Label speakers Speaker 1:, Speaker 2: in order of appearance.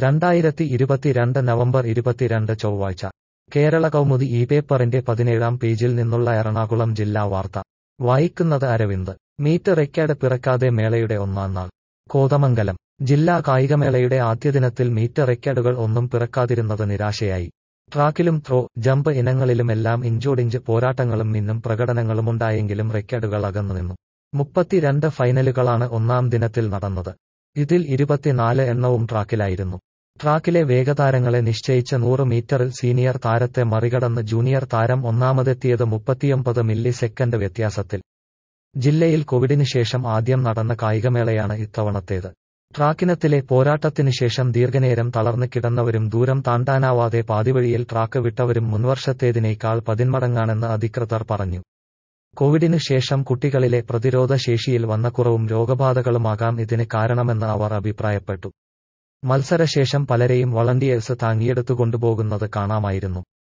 Speaker 1: രണ്ടായിരത്തി ഇരുപത്തിരണ്ട് നവംബർ ഇരുപത്തിരണ്ട് ചൊവ്വാഴ്ച കേരള കൗമുദി ഈ പേപ്പറിന്റെ പതിനേഴാം പേജിൽ നിന്നുള്ള എറണാകുളം ജില്ലാ വാർത്ത വായിക്കുന്നത് അരവിന്ദ് മീറ്റ് റെക്കോർഡ് പിറക്കാതെ മേളയുടെ ഒന്നാം നാൾ കോതമംഗലം ജില്ലാ കായികമേളയുടെ ആദ്യ ദിനത്തിൽ മീറ്റ് റെക്കോർഡുകൾ ഒന്നും പിറക്കാതിരുന്നത് നിരാശയായി ട്രാക്കിലും ത്രോ ജമ്പ് ഇനങ്ങളിലുമെല്ലാം ഇഞ്ചോടിഞ്ച് പോരാട്ടങ്ങളും മിന്നും പ്രകടനങ്ങളുമുണ്ടായെങ്കിലും റെക്കോർഡുകൾ അകന്നുനിന്നു മുപ്പത്തിരണ്ട് ഫൈനലുകളാണ് ഒന്നാം ദിനത്തിൽ നടന്നത് ഇതിൽ ഇരുപത്തിനാല് എണ്ണവും ട്രാക്കിലായിരുന്നു ട്രാക്കിലെ വേഗതാരങ്ങളെ നിശ്ചയിച്ച നൂറ് മീറ്ററിൽ സീനിയർ താരത്തെ മറികടന്ന് ജൂനിയർ താരം ഒന്നാമതെത്തിയത് മുപ്പത്തിയൊമ്പത് മില്ലി സെക്കൻഡ് വ്യത്യാസത്തിൽ ജില്ലയിൽ കോവിഡിന് ശേഷം ആദ്യം നടന്ന കായികമേളയാണ് ഇത്തവണത്തേത് ട്രാക്കിനത്തിലെ പോരാട്ടത്തിനു ശേഷം ദീർഘനേരം തളർന്നു കിടന്നവരും ദൂരം താണ്ടാനാവാതെ പാതിവഴിയിൽ ട്രാക്ക് വിട്ടവരും മുൻവർഷത്തേതിനേക്കാൾ പതിന്മടങ്ങാണെന്ന് അധികൃതർ പറഞ്ഞു കോവിഡിനു ശേഷം കുട്ടികളിലെ പ്രതിരോധ ശേഷിയിൽ വന്ന കുറവും രോഗബാധകളുമാകാം ഇതിന് കാരണമെന്ന് അവർ അഭിപ്രായപ്പെട്ടു മത്സരശേഷം പലരെയും വളണ്ടിയേഴ്സ് താങ്ങിയെടുത്തു കൊണ്ടുപോകുന്നത് കാണാമായിരുന്നു